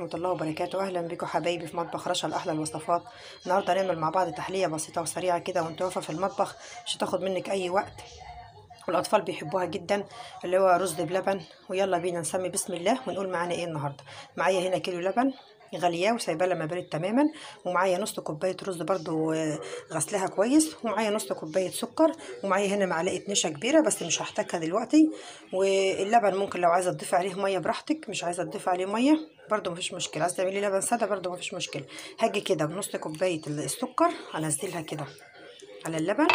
ورحمة الله وبركاته أهلا بكم حبايبي في مطبخ رشا الأحلى الوصفات النهاردة هنعمل مع بعض تحلية بسيطة وسريعة كده وانت واقفة في المطبخ مش هتاخد منك أي وقت والأطفال بيحبوها جدا اللي هو رز بلبن ويلا بينا نسمي بسم الله ونقول معانا ايه النهاردة معايا هنا كيلو لبن غلياه وسايباه لما برد تماما ومعايا نص كوبايه رز برضو غسلها كويس ومعايا نص كوبايه سكر ومعايا هنا معلقه نشا كبيره بس مش هحتاجها دلوقتي واللبن ممكن لو عايزه تضيفي عليه ميه براحتك مش عايزه تضيفي عليه ميه برضو مفيش مشكله عايزه تعملي لبن ساده برضو مفيش مشكله هاجي كده بنص كوبايه السكر انزلها كده على اللبن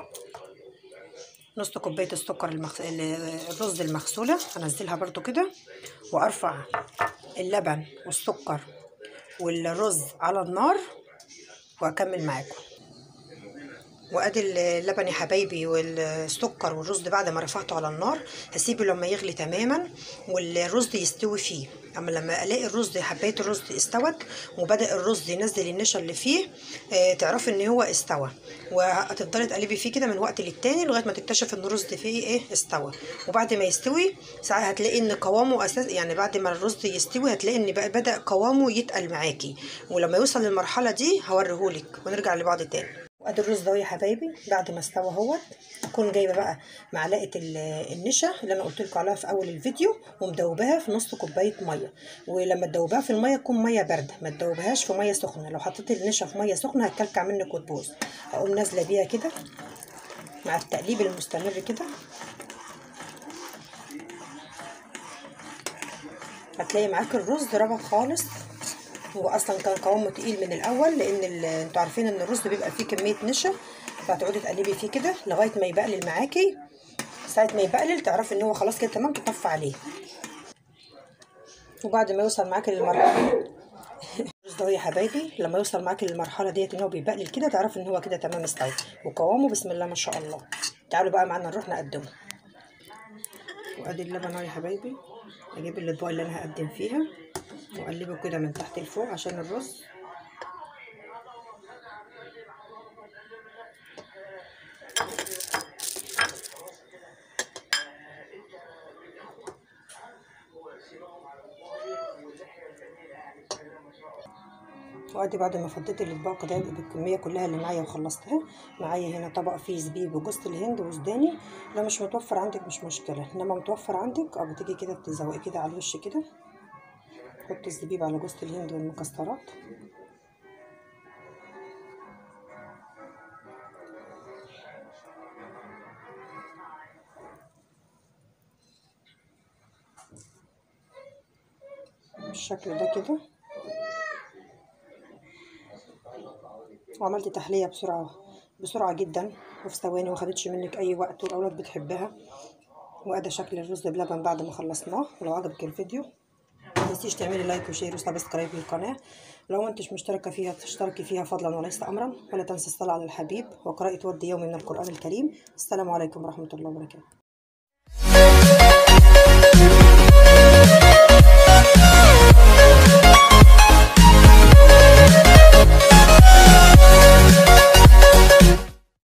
نص كوبايه السكر المخ... الرز المغسوله انزلها برضو كده وارفع اللبن والسكر والرز على النار واكمل معاكم وادي اللبن يا حبايبي والسكر والرز بعد ما رفعته على النار هسيبه لما يغلي تماما والرز يستوي فيه اما لما الاقي الرز حبايه الرز استوت وبدا الرز ينزل النشا اللي فيه آه تعرفي ان هو استوى وهتفضلي تقلبي فيه كده من وقت للتاني لغايه ما تكتشفي ان الرز فيه ايه استوى وبعد ما يستوي ساعات هتلاقي ان قوامه اساس يعني بعد ما الرز يستوي هتلاقي ان بقى بدا قوامه يتقل معاكي ولما يوصل للمرحله دي هوريهولك ونرجع لبعض تاني وادي الرز ده يا حبايبي بعد ما استوى اهوت اكون جايبه بقى معلقه النشا اللي انا قلت لكم عليها في اول الفيديو ومدوباها في نص كوبايه ميه ولما تدوباها في الميه تكون ميه بارده ما تدوبهاش في ميه سخنه لو حطيتي النشا في ميه سخنه هتكلكع منك وتبوظ اقوم نازله بيها كده مع التقليب المستمر كده هتلاقي معاكي الرز ربط خالص هو اصلا كان قوامه تقيل من الاول لان انتوا عارفين ان الرز بيبقى فيه كميه نشا فهتقعدي تقلبي فيه كده لغايه ما يبقلل معاكي ساعه ما يبقلل تعرفي ان هو خلاص كده تمام تطفي عليه وبعد ما يوصل معاكي للمرحله الرز ده يا حبايبي لما يوصل معاكي للمرحله ديت ان هو بيبقلل كده تعرفي ان هو كده تمام استوى وقوامه بسم الله ما شاء الله تعالوا بقى معانا نروح نقدمه وادي اللبن اهو يا حبايبي اجيب الاطباق اللي انا هقدم فيها واقلبه كده من تحت لفوق عشان الرز وادي بعد ما فضيت الاطباق ده بالكميه كلها اللي معايا وخلصتها معايا هنا طبق فيه زبيب وجوز الهند وسوداني لو مش متوفر عندك مش مشكله انما متوفر عندك او بتيجي كده تزوقي كده على الوش كده حط الزبيب على جوز الهند والمكسرات بالشكل ده كده وعملت تحلية بسرعة بسرعة جدا وفي ثواني ومخدتش منك أي وقت والأولاد بتحبها وأدا شكل الرز بلبن بعد ما خلصناه ولو عجبك الفيديو متنسيش تعملي لايك وشير وسبسكرايب للقناة لو انتش مشتركة فيها تشتركي فيها فضلا وليس أمرا ولا تنسي الصلاة على الحبيب وقراءة ورد يومي من القرآن الكريم السلام عليكم ورحمة الله وبركاته